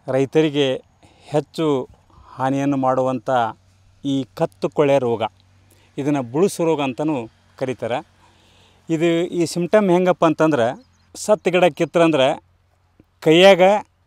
ರೈತರಿಗೆ ಹೆಚ್ಚು ಹಾನಿಯನ್ನು ಮಾಡುವಂಥ ಈ ಕತ್ತು ಕೊಳೆ ರೋಗ ಇದನ್ನು ಬುಳುಸು ರೋಗ ಅಂತಲೂ ಕರೀತಾರೆ ಇದು ಈ ಸಿಮ್ಟಮ್ ಹೆಂಗಪ್ಪ ಅಂತಂದ್ರೆ ಸತ್ತು ಗಿಡ ಕಿತ್ತಂದ್ರೆ ಕೈಯಾಗ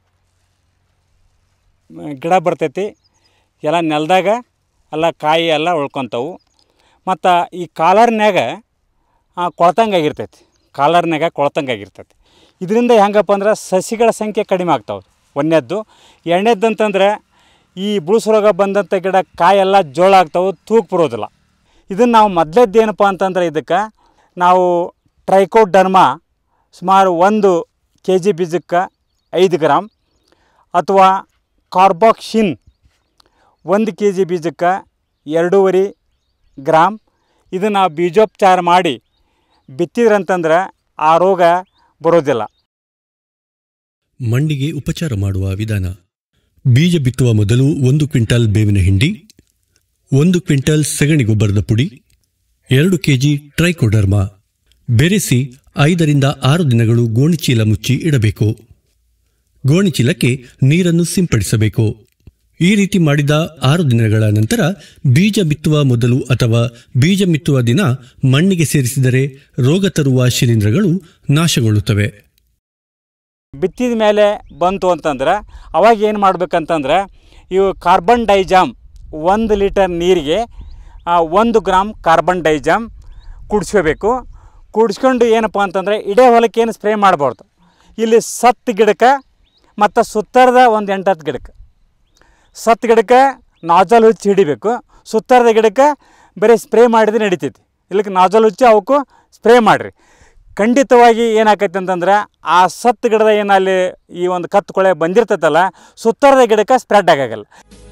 ಮ, ಗಿಡ ಬರ್ತೈತಿ ಎಲ್ಲ ನೆಲದಾಗ ಎಲ್ಲ ಕಾಯಿ ಎಲ್ಲ ಉಳ್ಕೊತಾವು ಮತ್ತು ಈ ಕಾಲರ್ನ್ಯಾಗ ಕೊಳ್ತಂಗೆ ಆಗಿರ್ತೈತಿ ಕಾಲರ್ನ್ಯಾಗ ಕೊಳ್ತಂಗೆ ಆಗಿರ್ತೈತಿ ಇದರಿಂದ ಹೆಂಗಪ್ಪ ಅಂದ್ರೆ ಸಸಿಗಳ ಸಂಖ್ಯೆ ಕಡಿಮೆ ಆಗ್ತಾವೆ ಒಂದನೇದ್ದು ಎರಡನೇದ್ದು ಅಂತಂದ್ರೆ ಈ ಬುಳುಸು ರೋಗ ಬಂದಂಥ ಗಿಡ ಕಾಯೆಲ್ಲ ಜೋಳ ಆಗ್ತಾವೆ ತೂಕ ಬರೋದಿಲ್ಲ ಇದನ್ನು ನಾವು ಮೊದಲೇದ್ದು ಏನಪ್ಪ ಅಂತಂದ್ರೆ ಇದಕ್ಕೆ ನಾವು ಟ್ರೈಕೋಡರ್ಮ ಸುಮಾರು ಒಂದು ಕೆ ಜಿ ಬೀಜಕ್ಕೆ ಐದು ಗ್ರಾಮ್ ಅಥವಾ ಕಾರ್ಬಾಕ್ಸಿನ್ ಒಂದು ಕೆ ಜಿ ಬೀಜಕ್ಕೆ ಎರಡೂವರೆ ಗ್ರಾಮ್ ಇದನ್ನು ಬೀಜೋಪಚಾರ ಮಾಡಿ ಬಿತ್ತಿದ್ರಂತಂದ್ರೆ ಆ ರೋಗ ಬರೋದಿಲ್ಲ ಮಣ್ಣಿಗೆ ಉಪಚಾರ ಮಾಡುವ ವಿಧಾನ ಬೀಜ ಬಿತ್ತುವ ಮೊದಲು ಒಂದು ಕ್ವಿಂಟಾಲ್ ಬೇವಿನ ಹಿಂಡಿ ಒಂದು ಕ್ವಿಂಟಾಲ್ ಸಗಣಿ ಗೊಬ್ಬರದ ಪುಡಿ ಎರಡು ಕೆಜಿ ಟ್ರೈಕೋಡರ್ಮಾ ಬೆರೆಸಿ ಐದರಿಂದ ಆರು ದಿನಗಳು ಗೋಣಿಚೀಲ ಮುಚ್ಚಿ ಇಡಬೇಕು ಗೋಣಿಚೀಲಕ್ಕೆ ನೀರನ್ನು ಸಿಂಪಡಿಸಬೇಕು ಈ ರೀತಿ ಮಾಡಿದ ಆರು ದಿನಗಳ ನಂತರ ಬೀಜ ಬಿತ್ತುವ ಮೊದಲು ಅಥವಾ ಬೀಜ ಬಿತ್ತುವ ದಿನ ಮಣ್ಣಿಗೆ ಸೇರಿಸಿದರೆ ರೋಗ ತರುವ ಶಿಲೀಂಧ್ರಗಳು ನಾಶಗೊಳ್ಳುತ್ತವೆ ಬಿತ್ತಿದ ಮೇಲೆ ಬಂತು ಅಂತಂದ್ರೆ ಅವಾಗ ಏನು ಮಾಡ್ಬೇಕಂತಂದ್ರೆ ಇವು ಕಾರ್ಬನ್ ಡೈಜಾಮ್ ಒಂದು ಲೀಟರ್ ನೀರಿಗೆ ಆ, ಒಂದು ಗ್ರಾಮ್ ಕಾರ್ಬನ್ ಡೈಜಾಮ್ ಕುಡಿಸ್ಕೋಬೇಕು ಕುಡಿಸ್ಕೊಂಡು ಏನಪ್ಪ ಅಂತಂದರೆ ಇಡೇ ಹೊಲಕ್ಕೆ ಏನು ಸ್ಪ್ರೇ ಮಾಡಬಾರ್ದು ಇಲ್ಲಿ ಸತ್ತು ಗಿಡಕ್ಕೆ ಮತ್ತು ಸುತ್ತರದ ಒಂದು ಎಂಟತ್ತು ಗಿಡಕ್ಕೆ ಸತ್ತು ಗಿಡಕ್ಕೆ ನಾಜಲ್ ಹುಚ್ಚಿ ಹಿಡಿಬೇಕು ಸುತ್ತರದ ಗಿಡಕ್ಕೆ ಬರೀ ಸ್ಪ್ರೇ ಮಾಡಿದ್ರೆ ನಡಿತೈತಿ ಇಲ್ಲಕ್ಕೆ ನಾಜಲ್ ಹುಚ್ಚಿ ಅವಕ್ಕೂ ಸ್ಪ್ರೇ ಮಾಡಿರಿ ಖಂಡಿತವಾಗಿ ಏನಾಕೈತೆ ಅಂತಂದ್ರೆ ಆ ಸತ್ತು ಗಿಡದ ಏನಲ್ಲಿ ಈ ಒಂದು ಕತ್ತು ಕೊಳೆ ಬಂದಿರ್ತೈತಲ್ಲ ಸುತ್ತರದ ಗಿಡಕ್ಕೆ ಸ್ಪ್ರೆಡ್ ಆಗಾಗಲ್ಲ